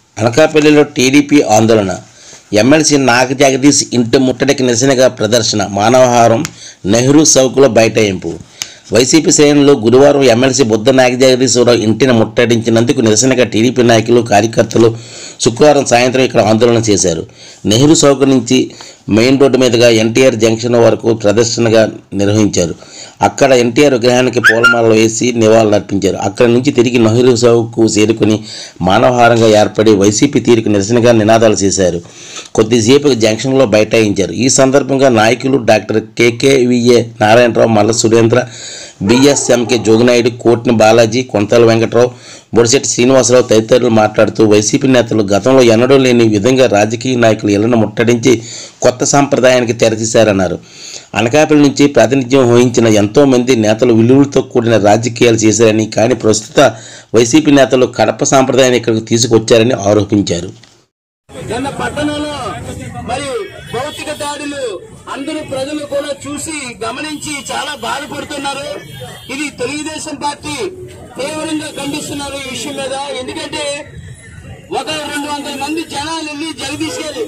అనకాపల్లిలో టీడీపీ ఆందోళన ఎమ్మెల్సీ నాగ జగదీష్ ఇంటి ముట్టడికి నిరసనగా ప్రదర్శన మానవహారం నెహ్రూ చౌక్లో బైఠాయింపు వైసీపీ శ్రేణులు గురువారం ఎమ్మెల్సీ బుద్ధ నాగ జగదీశ్వరరావు ఇంటిని ముట్టడించినందుకు నిరసనగా టీడీపీ నాయకులు కార్యకర్తలు శుక్రవారం సాయంత్రం ఇక్కడ ఆందోళన చేశారు నెహ్రూ చౌక్ నుంచి మెయిన్ రోడ్డు మీదుగా ఎన్టీఆర్ జంక్షన్ వరకు ప్రదర్శనగా నిర్వహించారు అక్కడ ఎన్టీఆర్ విగ్రహానికి పూలమాలలు వేసి నివాళులర్పించారు అక్కడి నుంచి తిరిగి నెహ్రూ చౌక్కు చేరుకుని మానవహారంగా ఏర్పడి వైసీపీ తీరుకు నిరసనగా నినాదాలు చేశారు కొద్దిసేపు జంక్షన్లో బైఠాయించారు ఈ సందర్భంగా నాయకులు డాక్టర్ కేకేవిఏ నారాయణరావు మల్ల సురేంద్ర బిఎస్ఎంకే జోగినాయుడు కోట్ని బాలాజీ కొంతల వెంకట్రావు బొడిశెట్టి శ్రీనివాసరావు తదితరులు మాట్లాడుతూ వైసీపీ నేతలు గతంలో ఎన్నడూ లేని విధంగా రాజకీయ నాయకులు ఇళ్లను ముట్టడించి కొత్త సాంప్రదాయానికి తెరతీశారన్నారు అనకాపల్లి నుంచి ప్రాతినిధ్యం వహించిన ఎంతో మంది నేతలు విలువలతో కూడిన రాజకీయాలు చేశారని కానీ ప్రస్తుత వైసీపీ నేతలు కడప సాంప్రదాయాన్ని ఇక్కడికి తీసుకొచ్చారని ఆరోపించారు నిన్న పట్టణంలో మరి భౌతిక దాడులు అందరూ ప్రజలు కూడా చూసి గమనించి చాలా బాధపడుతున్నారు ఇది తెలుగుదేశం పార్టీ తీవ్రంగా ఖండిస్తున్నారు ఈ విషయం మీద ఎందుకంటే ఒక రెండు వందల మంది జనాలు వెళ్ళి జగదీష్ గారి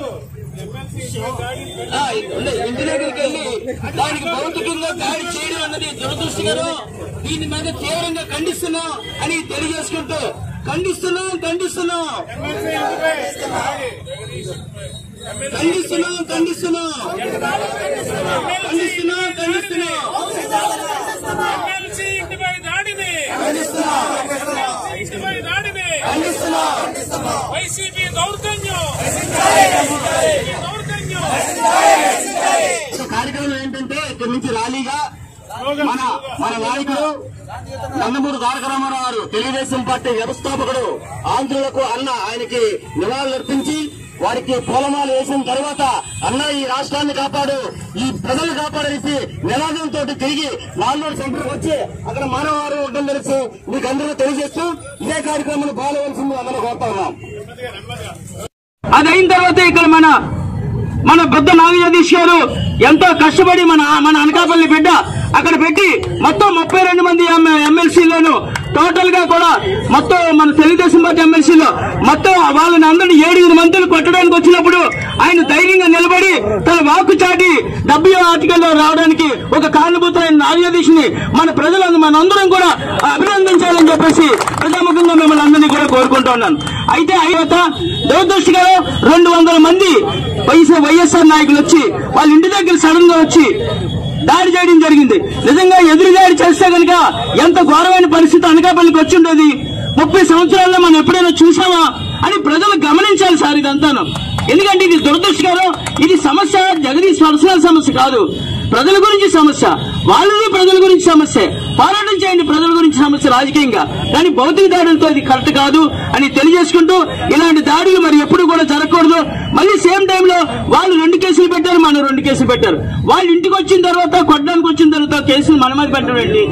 ఆ, ఉండే, ఇంటి దగ్గరికి వెళ్ళి దానికి భౌతికంగా దాడి చేయడం అన్నది దురదృష్టకరం దీని మీద తీవ్రంగా ఖండిస్తున్నాం అని తెలియజేసుకుంటూ ఖండిస్తున్నాం ఖండిస్తున్నాం ఖండిస్తున్నాం ఖండిస్తున్నాం ఖండిస్తున్నాం ఖండిస్తున్నాం ఎమ్మెల్సీ ఇంటిపై దాడిని ఇంటిపై దాడిని వైసీపీ దౌర్జన్యం దౌర్జన్యం కార్యక్రమం ఏంటంటే ఇక్కడి నుంచి ర్యాలీగా మన మన నాయకుడు నందమూరి తారక రామారావు గారు తెలుగుదేశం పార్టీ వ్యవస్థాపకుడు ఆంధ్రులకు అన్న ఆయనకి నివాళులర్పించి వారికి పూలమాలు వేసిన తర్వాత అన్న ఈ రాష్ట్రాన్ని కాపాడు ఈ ప్రజలు కాపాడేసి నినాదంతో తిరిగి నాలుగు సెంటర్కి వచ్చి అక్కడ మానవారు ఉండడం తెలిసి మీకు అందరూ తెలియజేస్తూ ఇదే కార్యక్రమాన్ని పాల్గొవలసింది అందరూ కోరుతా ఉన్నాం అది అయిన తర్వాత ఇక్కడ మన మన పెద్ద నాగజగదీష్ గారు ఎంతో కష్టపడి మన మన అనకాపల్లి బిడ్డ అక్కడ పెట్టి మొత్తం ముప్పై రెండు మంది ఎమ్మెల్సీలను టోటల్ గా కూడా మొత్తం మన తెలుగుదేశం పార్టీ ఎమ్మెల్సీలో మొత్తం వాళ్ళని అందరినీ ఏడుగురు మంత్రులు కొట్టడానికి వచ్చినప్పుడు ఆయన ధైర్యంగా నిలబడి తన వాకు చాటి డబ్బు ఆర్టికల్లో రావడానికి ఒక కారణభూతమైన నాగజగదీష్ ని మన ప్రజలందరూ మనందరం కూడా అభినందించాలని చెప్పేసి ప్రజాముఖంగా మిమ్మల్ని అందరినీ కూడా కోరుకుంటా ఉన్నాను అయితే అయ్యత దురదృష్టకరం రెండు వందల మంది వైఎస్ వైఎస్ఆర్ నాయకులు వచ్చి వాళ్ళ ఇంటి దగ్గర సడన్ గా వచ్చి దాడి చేయడం జరిగింది నిజంగా ఎదురు దాడి చేస్తే కనుక ఎంత ఘోరమైన పరిస్థితి అనకాపల్లికి వచ్చి ఉండేది ముప్పై సంవత్సరాల్లో మనం ఎప్పుడైనా చూసామా అని ప్రజలు గమనించాలి సార్ ఇదంతాను ఎందుకంటే ఇది దురదృష్టకరం ఇది సమస్య జగదీష్ పర్సనల్ సమస్య కాదు ప్రజల గురించి సమస్య వాళ్ళది ప్రజల గురించి సమస్య పోరాటం చేయండి ప్రజల గురించి సమస్య రాజకీయంగా కానీ భౌతిక దాడులతో ఇది కరెక్ట్ కాదు అని తెలియజేసుకుంటూ ఇలాంటి దాడులు మరి ఎప్పుడు కూడా జరగకూడదు మళ్ళీ సేమ్ టైంలో వాళ్ళు రెండు కేసులు పెట్టారు మనం రెండు కేసులు పెట్టారు వాళ్ళు ఇంటికి వచ్చిన తర్వాత కొట్టడానికి వచ్చిన తర్వాత కేసులు మన మీద పెట్టడం ఏంటి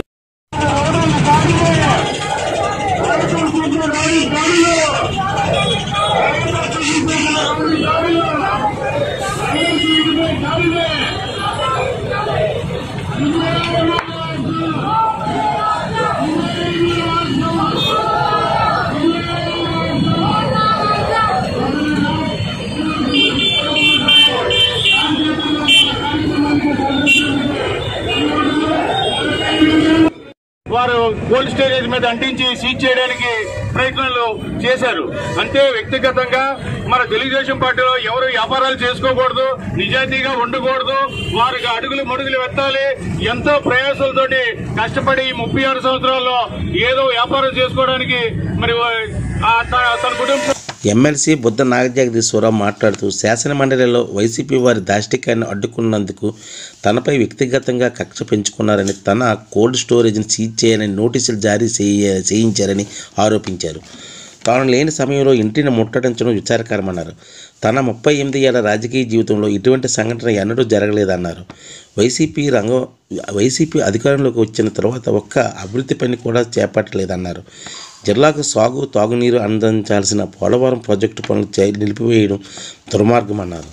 వారు కోల్డ్ స్టోరేజ్ మీద అంటించి సీజ్ చేయడానికి ప్రయత్నాలు చేశారు అంతే వ్యక్తిగతంగా మన తెలుగుదేశం పార్టీలో ఎవరు వ్యాపారాలు చేసుకోకూడదు నిజాయితీగా ఉండకూడదు వారికి అడుగులు మడుగులు వెత్తాలి ఎంతో ప్రయాసాలతోటి కష్టపడి ఈ ముప్పై ఆరు సంవత్సరాల్లో ఏదో వ్యాపారం చేసుకోవడానికి మరి ఆ త- తన కుటుంబం ఎమ్మెల్సీ బుద్ధ నాగజగదీశ్వరరావు మాట్లాడుతూ శాసనమండలిలో వైసీపీ వారి దాష్టికాన్ని అడ్డుకున్నందుకు తనపై వ్యక్తిగతంగా కక్ష పెంచుకున్నారని తన కోల్డ్ స్టోరేజ్ని సీజ్ చేయాలని నోటీసులు జారీ చేయ చేయించారని ఆరోపించారు తాను లేని సమయంలో ఇంటిని ముట్టడించడం విచారకరమన్నారు తన ముప్పై ఎనిమిది ఏళ్ల రాజకీయ జీవితంలో ఇటువంటి సంఘటన ఎన్నడూ జరగలేదన్నారు వైసీపీ రంగం వైసీపీ అధికారంలోకి వచ్చిన తర్వాత ఒక్క అభివృద్ధి పని కూడా చేపట్టలేదన్నారు జిల్లాకు సాగు తాగునీరు అందించాల్సిన పోలవరం ప్రాజెక్టు పనులు చే- నిలిపివేయడం దుర్మార్గమన్నారు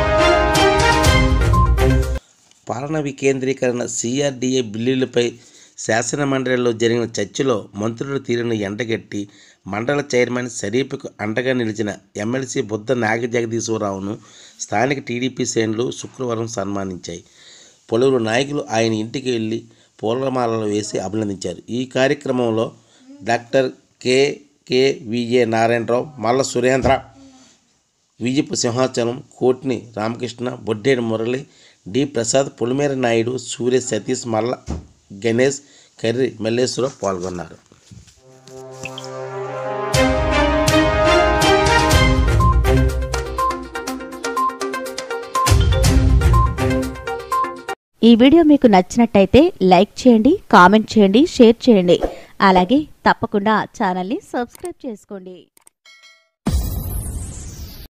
పాలన వికేంద్రీకరణ సిఆర్డీఏ బిల్లులపై శాసన మండలిలో జరిగిన చర్చలో మంత్రుల తీరును ఎండగట్టి మండల చైర్మన్ షరీఫ్కు అండగా నిలిచిన ఎమ్మెల్సీ బుద్ధ నాగ జగదీశ్వరరావును స్థానిక టీడీపీ శ్రేణులు శుక్రవారం సన్మానించాయి పలువురు నాయకులు ఆయన ఇంటికి వెళ్ళి పూలమాలలు వేసి అభినందించారు ఈ కార్యక్రమంలో doctor K K Vijaya Narayanarao Malla Surendra Vijayapu Simhachalam Kotni Ramakrishna Boddeti Murali D Prasad Pulimera Naidu Surya Satish Malla Ganesh Karri Malleswara Rao పాల్గొన్నారు ఈ వీడియో మీకు నచ్చినట్టయితే లైక్ చేయండి కామెంట్ చేయండి షేర్ చేయండి అలాగే తప్పకుండా ఛానల్ని సబ్స్క్రైబ్ చేసుకోండి